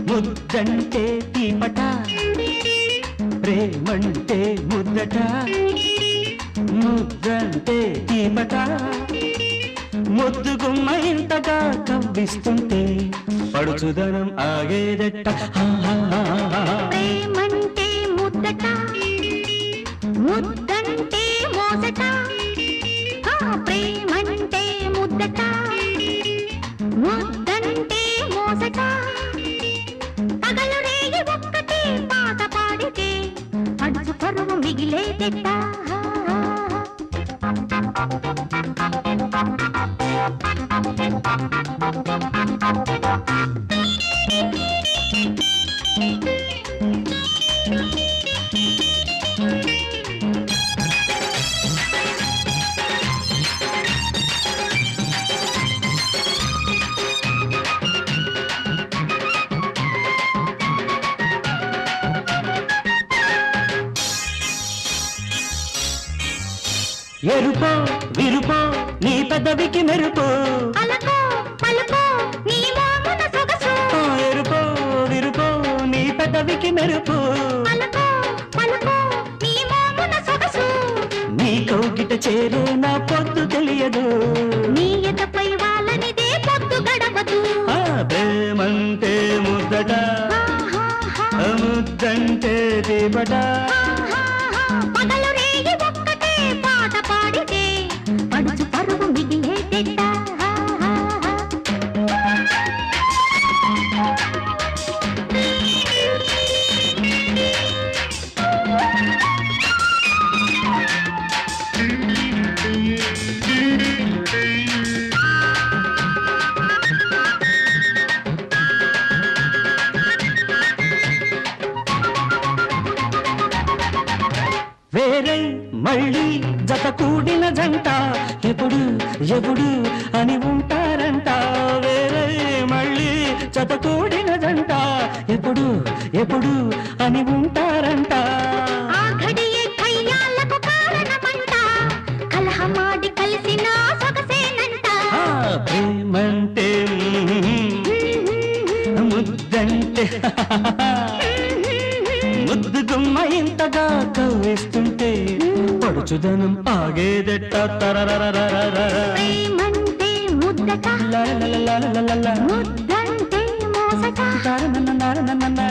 ముద్దంటే తీపట ప్రేమంటే ముద్దట ముద్దంటే తీపట ముద్దుగుమ్మ ఇంతగా కవ్విస్తుంటే పడుచుదనం ఆగేదెట్ట హా, హా, హా, హా. ప్రేమంటే ముద్దట ముద్దంటే మోసట ఆ ప్రేమంటే ముద్దట ముద్దంటే మోసట పగలు రేగి ఒక్కటే పాట పాడితే పడుచు పరువు మిగిలేదెట్ట ఎరుపో విరుపో నీ పెదవికి మెరుపు అలకో పలుకో నీ మోమున సొగసు ఆ ఎరుపో విరుపో నీ పెదవికి మెరుపు అలకో పలుకో నీ మోమున సొగసు నీ కౌగిట చేరే నా పొద్దు తెలియదు నీ ఎదపై వాళ్ళనిదే పొద్దు గడవదు ఆ ప్రేమంటే ముద్దట ఆ ముద్దంటే దీపట పగలు రేగి ఒక్కటే పాట పాడితే పడుచు పరువు మిగిలేదెట్ట వేరై మళ్ళీ జత కూడిన జంట ఎప్పుడు ఎప్పుడు అని ఉంటారంట వేరై మళ్ళీ జత కూడిన జంట ఎప్పుడు ఎప్పుడు అని ఉంటారంట ఆ ఘడియే కయ్యాలకు కారణమంట కలహమాడి కలిసిన సొగసేనంట ఆ ప్రేమంటే ముద్దంటే ముద్దు గుమ్మ ఇంతగా కవ్విస్తుంటే పడుచుదనం ఆగేదెట్ట తరరరరరరర. ప్రేమంటే ముద్దట లలలలలలలల. ముద్దంటే మోసట తరననననననన.